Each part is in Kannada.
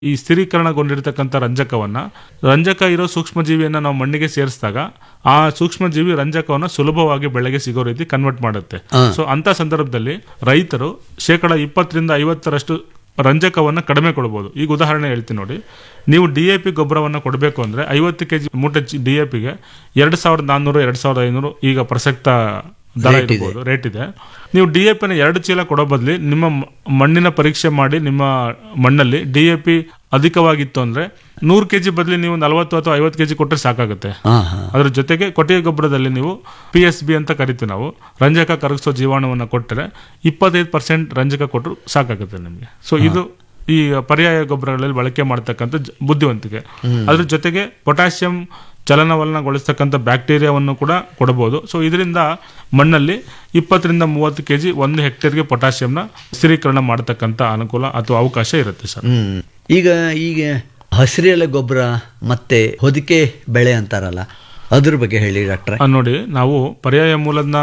ಈ ಸ್ಥಿರೀಕರಣಗೊಂಡಿರ್ತಕ್ಕಂಥ ರಂಜಕವನ್ನ ರಂಜಕ ಇರೋ ಸೂಕ್ಷ್ಮಜೀವಿಯನ್ನ ನಾವು ಮಣ್ಣಿಗೆ ಸೇರಿಸಿದಾಗ ಆ ಸೂಕ್ಷ್ಮಜೀವಿ ರಂಜಕವನ್ನ ಸುಲಭವಾಗಿ ಬೆಳೆಗೆ ಸಿಗೋ ರೀತಿ ಕನ್ವರ್ಟ್ ಮಾಡುತ್ತೆ ಸೊ ಅಂತ ಸಂದರ್ಭದಲ್ಲಿ ರೈತರು ಶೇಕಡ ಇಪ್ಪತ್ತರಿಂದ ಐವತ್ತರಷ್ಟು ರಂಜಕವನ್ನ ಕಡಿಮೆ ಕೊಡಬಹುದು ಈಗ ಉದಾಹರಣೆ ಹೇಳ್ತೀನಿ ನೋಡಿ ನೀವು ಡಿ ಎ ಪಿ ಗೊಬ್ಬರವನ್ನು ಕೊಡಬೇಕು ಅಂದ್ರೆ ಐವತ್ತು ಕೆಜಿ ಮೂಟೆ ಡಿ ಎ ಪಿಗೆ ಎರಡು ಸಾವಿರದ ನಾನ್ನೂರು ಎರಡು ಸಾವಿರದ ಐನೂರು ಈಗ ಪ್ರಸಕ್ತ ದರ ಇರ್ಬೋದು ರೇಟ್ ಇದೆ ನೀವು ಡಿ ಎ ಪಿನ ಎರಡು ಚೀಲ ಕೊಡೋ ಬದಲಿ ನಿಮ್ಮ ಮ- ಮಣ್ಣಿನ ಪರೀಕ್ಷೆ ಮಾಡಿ ನಿಮ್ಮ ಮಣ್ಣಲ್ಲಿ ಡಿ ಎ ಪಿ ಅಧಿಕವಾಗಿತ್ತು ಅಂದ್ರೆ ನೂರು ಕೆಜಿ ಬದಲಿ ನೀವು ನಲವತ್ತು ಅಥವಾ ಐವತ್ತು ಕೆಜಿ ಕೊಟ್ಟರೆ ಸಾಕಾಗುತ್ತೆ ಹಾ ಹಾ ಅದ್ರ ಜೊತೆಗೆ ಕೊಟ್ಟಿಗೆ ಗೊಬ್ಬರದಲ್ಲಿ ನೀವು ಪಿ ಎಸ್ ಬಿ ಅಂತ ಕರಿತೀವಿ ನಾವು ರಂಜಕ ಕರಗಿಸೋ ಜೀವಾಣುವನ್ನು ಕೊಟ್ಟರೆ ಇಪ್ಪತ್ತೈದು ಪರ್ಸೆಂಟ್ ರಂಜಕ ಕೊಟ್ಟರು ಸಾಕಾಗುತ್ತೆ ನಿಮಗೆ ಸೊ ಇದು ಈ ಪರ್ಯಾಯ ಗೊಬ್ಬರಗಳಲ್ಲಿ ಬಳಕೆ ಮಾಡ್ತಕ್ಕಂಥ ಜ- ಬುದ್ಧಿವಂತಿಕೆ ಅದ್ರ ಜೊತೆಗೆ ಪೊಟ್ಯಾಷಿಯಂ ಚಲನವಲನಗೊಳಿಸ್ತಕ್ಕಂಥ ಬ್ಯಾಕ್ಟೀರಿಯಾವನ್ನು ಕೂಡ ಕೊಡಬಹುದು ಸೊ ಇದರಿಂದ ಮಣ್ಣಲ್ಲಿ ಇಪ್ಪತ್ತರಿಂದ ಮೂವತ್ತು ಕೆಜಿ ಒಂದು ಹೆಕ್ಟೇರ್ಗೆ ಪೊಟ್ಯಾಷಿಯಂನ ಸ್ಥಿರೀಕರಣ ಮಾಡತಕ್ಕಂಥ ಅನುಕೂಲ ಅಥವಾ ಅವಕಾಶ ಇರುತ್ತೆ ಸರ್ ಹ್ಮ್ ಈಗ ಈಗ ಹಸಿರೆಲೆ ಗೊಬ್ಬರ ಮತ್ತೆ ಹೊದಿಕೆ ಬೆಳೆ ಅಂತಾರಲ್ಲ ಅದ್ರ ಬಗ್ಗೆ ಹೇಳಿ ಡಾಕ್ಟ್ರೆ ಆ, ನೋಡಿ ನಾವು ಪರ್ಯಾಯ ಮೂಲನ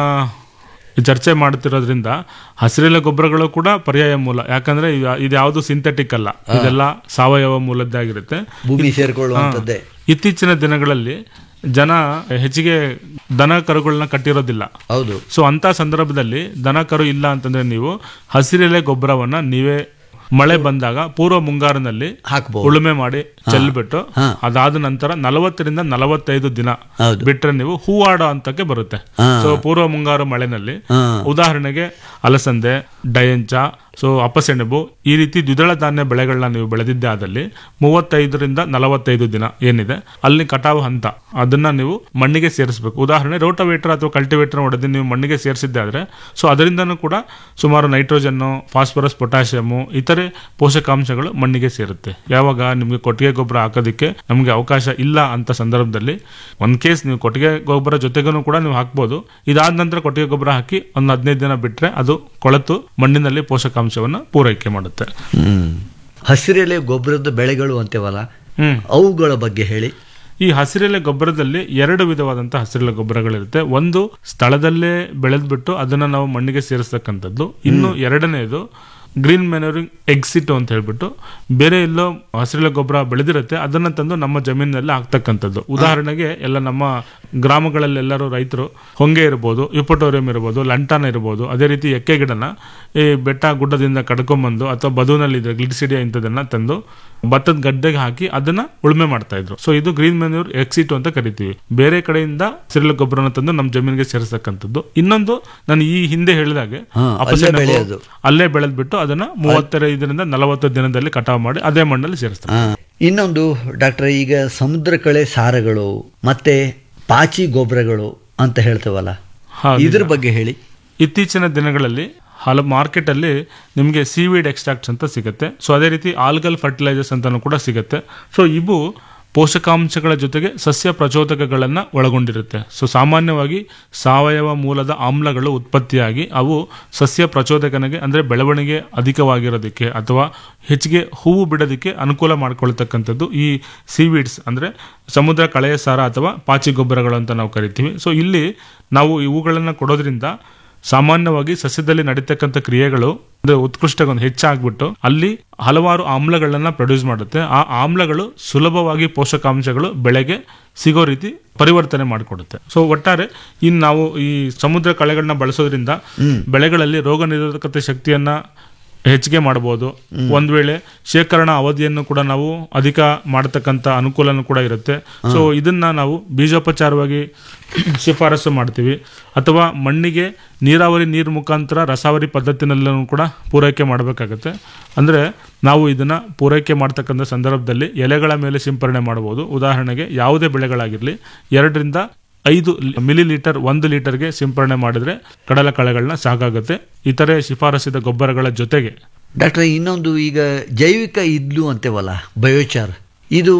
ಚರ್ಚೆ ಮಾಡ್ತಿರೋದ್ರಿಂದ ಹಸಿರೆಲೆ ಗೊಬ್ಬರಗಳು ಕೂಡ ಪರ್ಯಾಯ ಮೂಲ ಯಾಕಂದ್ರೆ ಇದು- ಇದು ಯಾವುದು ಸಿಂಥೆಟಿಕ್ ಅಲ್ಲ ಇದೆಲ್ಲ ಸಾವಯವ ಮೂಲದ್ದಾಗಿರುತ್ತೆ ಭೂಮಿ ಸೇರ್ಕೊಳ್ಳುವಂಥದ್ದೇ ಇತ್ತೀಚಿನ ದಿನಗಳಲ್ಲಿ ಜನ ಹೆಚ್ಚಿಗೆ ದನ ಕರುಗಳನ್ನ ಕಟ್ಟಿರೋದಿಲ್ಲ ಹೌದು ಸೊ ಅಂತ ಸಂದರ್ಭದಲ್ಲಿ ದನ ಕರು ಇಲ್ಲ ಅಂತಂದ್ರೆ ನೀವು ಹಸಿರೆಲೆ ಗೊಬ್ಬರವನ್ನ ನೀವೇ ಮಳೆ ಬಂದಾಗ ಪೂರ್ವ ಮುಂಗಾರಿನಲ್ಲಿ ಹಾಕ್ಬೋದು ಉಳುಮೆ ಮಾಡಿ ಚೆಲ್ಬಿಟ್ಟು ಹಾ. ಅದಾದ ನಂತರ ನಲವತ್ತರಿಂದ ನಲವತ್ತೈದು ದಿನ ಹೌದು ಬಿಟ್ರೆ ನೀವು ಹೂವಾಡೋ ಹಂತಕ್ಕೆ ಬರುತ್ತೆ ಹಾ. ಸೊ ಪೂರ್ವ ಮುಂಗಾರು ಮಳೆನಲ್ಲಿ ಹಾ ಉದಾಹರಣೆಗೆ ಅಲಸಂದೆ ಡಯಂಚ ಸೊ ಅಪಸೆಣಬು ಈ ರೀತಿ ದ್ವಿದಳ ಧಾನ್ಯ ಬೆಳೆಗಳನ್ನ ನೀವು ಬೆಳೆದಿದ್ದೆ ಆದಲ್ಲಿ ಮೂವತ್ತೈದರಿಂದ ನಲವತ್ತೈದು ದಿನ ಏನಿದೆ ಅಲ್ಲಿ ಕಟಾವು ಹಂತ ಅದನ್ನ ನೀವು ಮಣ್ಣಿಗೆ ಸೇರಿಸಬೇಕು ಉದಾಹರಣೆ ರೋಟವೇಟರ್ ಅಥವಾ ಕಲ್ಟಿವೇಟರ್ ಹೊಡೆದು ನೀವು ಮಣ್ಣಿಗೆ ಸೇರಿಸಿದ್ದೆ ಆದ್ರೆ ಸೊ ಅದರಿಂದನೂ ಕೂಡ ಸುಮಾರು ನೈಟ್ರೋಜನ್ನು ಫಾಸ್ಫರಸ್ ಪೊಟ್ಯಾಷಿಯಮು ಇತರೆ ಪೋಷಕಾಂಶಗಳು ಮಣ್ಣಿಗೆ ಸೇರುತ್ತೆ ಯಾವಾಗ ನಿಮಗೆ ಕೊಟ್ಟಿಗೆ ಗೊಬ್ಬರ ಹಾಕೋದಕ್ಕೆ ನಮಗೆ ಅವಕಾಶ ಇಲ್ಲ ಅಂತ ಸಂದರ್ಭದಲ್ಲಿ ಒಂದ್ ಕೇಸ್ ನೀವು ಕೊಟ್ಟಿಗೆ ಗೊಬ್ಬರ ಜೊತೆಗೂ ಕೂಡ ನೀವು ಹಾಕ್ಬೋದು ಇದಾದ ನಂತರ ಕೊಟ್ಟಿಗೆ ಗೊಬ್ಬರ ಹಾಕಿ ಒಂದು ಹದಿನೈದು ದಿನ ಬಿಟ್ರೆ ಅದು ಕೊಳೆತು ಮಣ್ಣಿನಲ್ಲಿ ಪೋಷಕಾಂಶವನ್ನ ಪೂರೈಕೆ ಮಾಡುತ್ತೆ ಹ್ಮ್ ಹಸಿರೆಲೆ ಗೊಬ್ಬರದ ಬೆಳೆಗಳು ಅಂತೇವಲ್ಲ ಹ್ಮ್ ಅವುಗಳ ಬಗ್ಗೆ ಹೇಳಿ ಈ ಹಸಿರೆಲೆ ಗೊಬ್ಬರದಲ್ಲಿ ಎರಡು ವಿಧವಾದಂಥ ಹಸಿರೆಲೆ ಗೊಬ್ಬರಗಳಿರುತ್ತೆ ಒಂದು ಸ್ಥಳದಲ್ಲೇ ಬೆಳೆದ್ಬಿಟ್ಟು ಅದನ್ನ ನಾವು ಮಣ್ಣಿಗೆ ಸೇರಿಸ್ತಕ್ಕಂಥದ್ದು ಇನ್ನು ಎರಡನೇದು ಗ್ರೀನ್ ಮೆನೂರಿಂಗ್ ಎಕ್ಸಿಟ್ ಅಂತ ಹೇಳ್ಬಿಟ್ಟು ಬೇರೆ ಎಲ್ಲೋ ಹಸಿರೆಲೆ ಗೊಬ್ಬರ ಬೆಳೆದಿರುತ್ತೆ ಅದನ್ನ ತಂದು ನಮ್ಮ ಜಮೀನಿನಲ್ಲಿ ಹಾಕ್ತಕ್ಕಂಥದ್ದು ಉದಾಹರಣೆಗೆ ಎಲ್ಲ ನಮ್ಮ ಗ್ರಾಮಗಳಲ್ಲೆಲ್ಲರೂ ರೈತರು ಹೊಂಗೆ ಇರ್ಬೋದು ಯುಪಟೋರಿಯಂ ಇರ್ಬೋದು ಲಂಟಾನ ಇರ್ಬೋದು ಅದೇ ರೀತಿ ಎಕ್ಕೆ ಗಿಡನ ಈ ಬೆಟ್ಟ ಗುಡ್ಡದಿಂದ ಕಡ್ಕೊಂಬಂದು ಅಥವಾ ಬದುನಲ್ಲಿ ಗ್ಲಿಡ್ಸಿಡಿಯಾ ಇಂಥದನ್ನ ತಂದು ಭತ್ತದ ಗಡ್ಡೆಗೆ ಹಾಕಿ ಅದನ್ನ ಉಳುಮೆ ಮಾಡ್ತಾ ಇದ್ರು ಸೊ ಇದು ಗ್ರೀನ್ ಮೆನ್ಯೂರ್ ಎಕ್ಸಿಟ್ ಅಂತ ಕರಿತೀವಿ ಬೇರೆ ಕಡೆಯಿಂದ ಸಿರಿಲ ಗೊಬ್ಬರನ ತಂದು ನಮ್ಮ ಜಮೀನಿಗೆ ಸೇರಿಸ್ತಕ್ಕಂಥದ್ದು ಇನ್ನೊಂದು ನಾನು ಈ ಹಿಂದೆ ಹೇಳಿದಾಗೆ ಹಾ, ಅಲ್ಲೇ ಅಪಸೆಣಬು ಬೆಳೆಯೋದು. ಅಲ್ಲೇ ಬೆಳೆದ್ಬಿಟ್ಟು ಅದನ್ನ ಮೂವತ್ತೈದರಿಂದ ನಲವತ್ತು ದಿನದಲ್ಲಿ ಕಟಾವು ಮಾಡಿ ಅದೇ ಮಣ್ಣಲ್ಲಿ ಸೇರಿಸ್ತಾರೆ ಆ, ಇನ್ನೊಂದು ಡಾಕ್ಟ್ರೆ ಈಗ ಸಮುದ್ರ ಕಳೆ ಸಾರಗಳು ಮತ್ತೆ ಪಾಚಿ ಗೊಬ್ಬರಗಳು ಅಂತ ಹೇಳ್ತೇವಲ್ಲ ಹೌದು. ಇದ್ರ ಬಗ್ಗೆ ಹೇಳಿ ಇತ್ತೀಚಿನ ದಿನಗಳಲ್ಲಿ ಹಲವು ಮಾರ್ಕೆಟ್ ಅಲ್ಲಿ ನಿಮಗೆ ಸೀವೀಡ್ ಎಕ್ಸ್ಟ್ರಾಕ್ಟ್ಸ್ ಅಂತ ಸಿಗುತ್ತೆ ಸೊ ಅದೇ ರೀತಿ ಆಲ್ಗಲ್ ಫರ್ಟಿಲೈಸರ್ಸ್ ಅಂತಾನು ಕೂಡ ಸಿಗುತ್ತೆ ಸೊ ಇವು ಪೋಷಕಾಂಶಗಳ ಜೊತೆಗೆ ಸಸ್ಯ ಪ್ರಚೋದಕಗಳನ್ನು ಒಳಗೊಂಡಿರುತ್ತೆ ಸೊ ಸಾಮಾನ್ಯವಾಗಿ ಸಾವಯವ ಮೂಲದ ಆಮ್ಲಗಳು ಉತ್ಪತ್ತಿಯಾಗಿ ಅವು ಸಸ್ಯ ಪ್ರಚೋದಕನಿಗೆ ಅಂದರೆ ಬೆಳವಣಿಗೆ ಅಧಿಕವಾಗಿರೋದಕ್ಕೆ ಅಥವಾ ಹೆಚ್ಚಿಗೆ ಹೂವು ಬಿಡೋದಕ್ಕೆ ಅನುಕೂಲ ಮಾಡ್ಕೊಳ್ತಕ್ಕಂಥದ್ದು ಈ ಸೀವೀಡ್ಸ್ ಅಂದರೆ ಸಮುದ್ರ ಕಳೆಯ ಸಾರ ಅಥವಾ ಪಾಚಿ ಗೊಬ್ಬರಗಳು ಅಂತ ನಾವು ಕರಿತೀವಿ ಸೊ ಇಲ್ಲಿ ನಾವು ಇವುಗಳನ್ನು ಕೊಡೋದ್ರಿಂದ ಸಾಮಾನ್ಯವಾಗಿ ಸಸ್ಯದಲ್ಲಿ ನಡೀತಕ್ಕಂಥ ಕ್ರಿಯೆಗಳು ಅಂದ್ರೆ ಉತ್ಕೃಷ್ಟಗೊಂದು ಹೆಚ್ಚಾಗ್ಬಿಟ್ಟು ಅಲ್ಲಿ ಹಲವಾರು ಆಮ್ಲಗಳನ್ನ ಪ್ರೊಡ್ಯೂಸ್ ಮಾಡುತ್ತೆ ಆ ಆಮ್ಲಗಳು ಸುಲಭವಾಗಿ ಪೋಷಕಾಂಶಗಳು ಬೆಳೆಗೆ ಸಿಗೋ ರೀತಿ ಪರಿವರ್ತನೆ ಮಾಡಿಕೊಡುತ್ತೆ ಸೊ ಒಟ್ಟಾರೆ ಇನ್ನು ನಾವು ಈ ಸಮುದ್ರ ಕಳೆಗಳನ್ನ ಬಳಸೋದ್ರಿಂದ ಬೆಳೆಗಳಲ್ಲಿ ರೋಗ ನಿರೋಧಕತೆ ಶಕ್ತಿಯನ್ನ ಹೆಚ್ಚಿಗೆ ಮಾಡಬಹುದು ಒಂದ್ ವೇಳೆ ಶೇಖರಣಾ ಅವಧಿಯನ್ನು ಕೂಡ ನಾವು ಅಧಿಕ ಮಾಡತಕ್ಕಂತ ಅನುಕೂಲನೂ ಕೂಡ ಇರುತ್ತೆ ಸೊ ಇದನ್ನ ನಾವು ಬೀಜೋಪಚಾರವಾಗಿ ಶಿಫಾರಸು ಮಾಡ್ತೀವಿ ಅಥವಾ ಮಣ್ಣಿಗೆ ನೀರಾವರಿ ನೀರು ಮುಖಾಂತರ ರಸಾವರಿ ಪದ್ಧತಿನಲ್ಲೂ ಕೂಡ ಪೂರೈಕೆ ಮಾಡಬೇಕಾಗುತ್ತೆ ಅಂದ್ರೆ ನಾವು ಇದನ್ನ ಪೂರೈಕೆ ಮಾಡ್ತಕ್ಕಂಥ ಸಂದರ್ಭದಲ್ಲಿ ಎಲೆಗಳ ಮೇಲೆ ಸಿಂಪರಣೆ ಮಾಡಬಹುದು ಉದಾಹರಣೆಗೆ ಯಾವುದೇ ಬೆಳೆಗಳಾಗಿರಲಿ ಎರಡರಿಂದ ಐದು ಮಿಲಿ ಲೀಟರ್ ಒಂದು ಲೀಟರ್ಗೆ ಸಿಂಪರಣೆ ಮಾಡಿದ್ರೆ ಕಡಲಕಳೆಗಳನ್ನ ಸಾಕಾಗುತ್ತೆ ಇತರೆ ಶಿಫಾರಸಿದ ಗೊಬ್ಬರಗಳ ಜೊತೆಗೆ ಡಾಕ್ಟ್ರೆ ಇನ್ನೊಂದು ಈಗ ಜೈವಿಕ ಇದ್ಲು ಅಂತೇವಲ್ಲ ಬಯೋಚಾರ್ ಇದು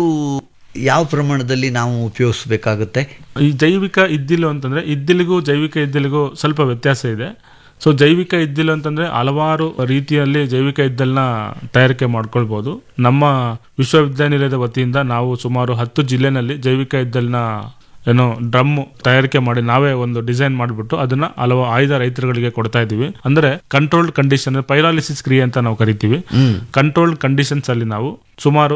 ಯಾವ ಪ್ರಮಾಣದಲ್ಲಿ ನಾವು ಉಪಯೋಗಿಸ್ಬೇಕಾಗುತ್ತೆ ಈ ಜೈವಿಕ ಇದ್ದಿಲು ಅಂತಂದ್ರೆ ಇದ್ದಿಲಿಗೂ ಜೈವಿಕ ಇದ್ದಿಲಿಗೂ ಸ್ವಲ್ಪ ವ್ಯತ್ಯಾಸ ಇದೆ ಸೊ ಜೈವಿಕ ಇದ್ದಿಲು ಅಂತಂದ್ರೆ ಹಲವಾರು ರೀತಿಯಲ್ಲಿ ಜೈವಿಕ ಇದ್ದಲ್ನ ತಯಾರಿಕೆ ಮಾಡ್ಕೊಳ್ಬಹುದು ನಮ್ಮ ವಿಶ್ವವಿದ್ಯಾನಿಲಯದ ವತಿಯಿಂದ ನಾವು ಸುಮಾರು ಹತ್ತು ಜಿಲ್ಲೆನಲ್ಲಿ ಜೈವಿಕ ಇದ್ದಲ್ನ ಏನೋ ಡ್ರಮ್ ತಯಾರಿಕೆ ಮಾಡಿ ನಾವೇ ಒಂದು ಡಿಸೈನ್ ಮಾಡಿಬಿಟ್ಟು ಅದನ್ನ ಹಲವು ಆಯ್ದ ರೈತರುಗಳಿಗೆ ಕೊಡ್ತಾ ಇದೀವಿ ಅಂದ್ರೆ ಕಂಟ್ರೋಲ್ಡ್ ಕಂಡೀಷನ್ ಪೈರಾಲಿಸಿಸ್ ಕ್ರಿಯೆ ಅಂತ ನಾವು ಕರಿತೀವಿ ಕಂಟ್ರೋಲ್ಡ್ ಕಂಡೀಷನ್ಸ್ ಅಲ್ಲಿ ನಾವು ಸುಮಾರು